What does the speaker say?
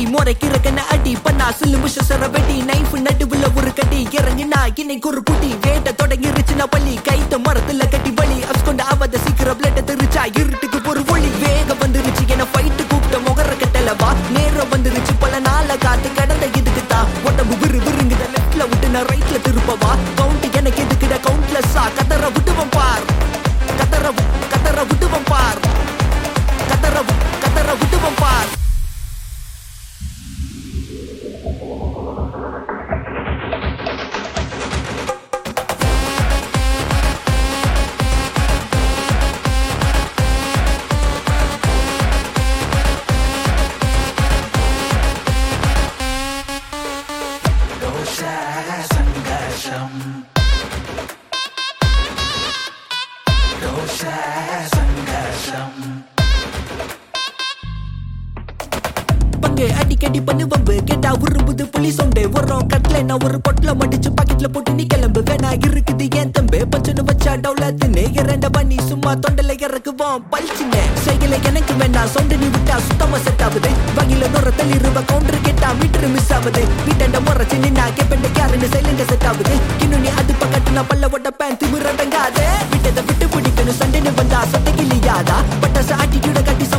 முறைக்கிற கண்ண அடி பண்ணா சில்லு முஷ சர வெடி நைஃப் நடுவுல ஒரு கட்டி இறங்கினா இன்னைக்கு ஒரு குட்டி வேட்ட தொடங்கிருச்சுனா பள்ளி கைத்த மரத்துல கட்டி பலி அஸ்கொண்ட அவத சீக்கிரம் பிளட்ட தெரிச்சா இருட்டுக்கு ஒரு ஒளி வேக வந்துருச்சு என ஃபைட்டு கூப்பிட்ட முகர கட்டல வா நேரம் வந்துருச்சு பல நாள காத்து கடந்த இதுக்கு தான் உடம்பு விரு விருங்குத லெஃப்ட்ல விட்டு நான் ரைட்ல திருப்பவா கவுண்ட் எனக்கு எதுக்குட கவுண்ட்லெஸ்ஸா கதற விட்டுவன் பார் கதற வி- கதற விட்டுவன் பார் கதற வி- கதற விட்டுவன் பார் దోష సంఘర్షం దోష సంఘర్షం பங்கு அடிக்கடி பண்ணு பம்பு கேட்டா உரும்புது புலி சொண்டு உரம் கட்ல நான் ஒரு பொட்டல மடிச்சு பாக்கெட்ல போட்டு நீ கிளம்பு வேணா இருக்குது ஏன் தம்பு பச்சனு வச்சா டவுலத்துன்னு இறண்ட பண்ணி சும்மா தொண்டல இறக்குவோம் பழிச்சுங்க சைக்கிள எனக்கு வேணா சொண்டு நீ விட்டா சுத்தமா செட் ஆகுது வங்கில நுற தள்ளிருவ கவுண்டர் கேட்டா மீட்டர் மிஸ் ஆகுது வீட்டண்ட முறைச்சு நின்னா கேப்பண்ட யாருன்னு சைலண்ட செட் ஆகுது இன்னும் நீ அது பக்கத்து நான் பல்ல ஒட்ட பேன் திமிரடங்காத விட்டதை விட்டு பிடிக்கணும் சண்டைன்னு வந்தா சொட்ட கிளியாதா பட்டாசு ஆட்டிடியூட கட்டி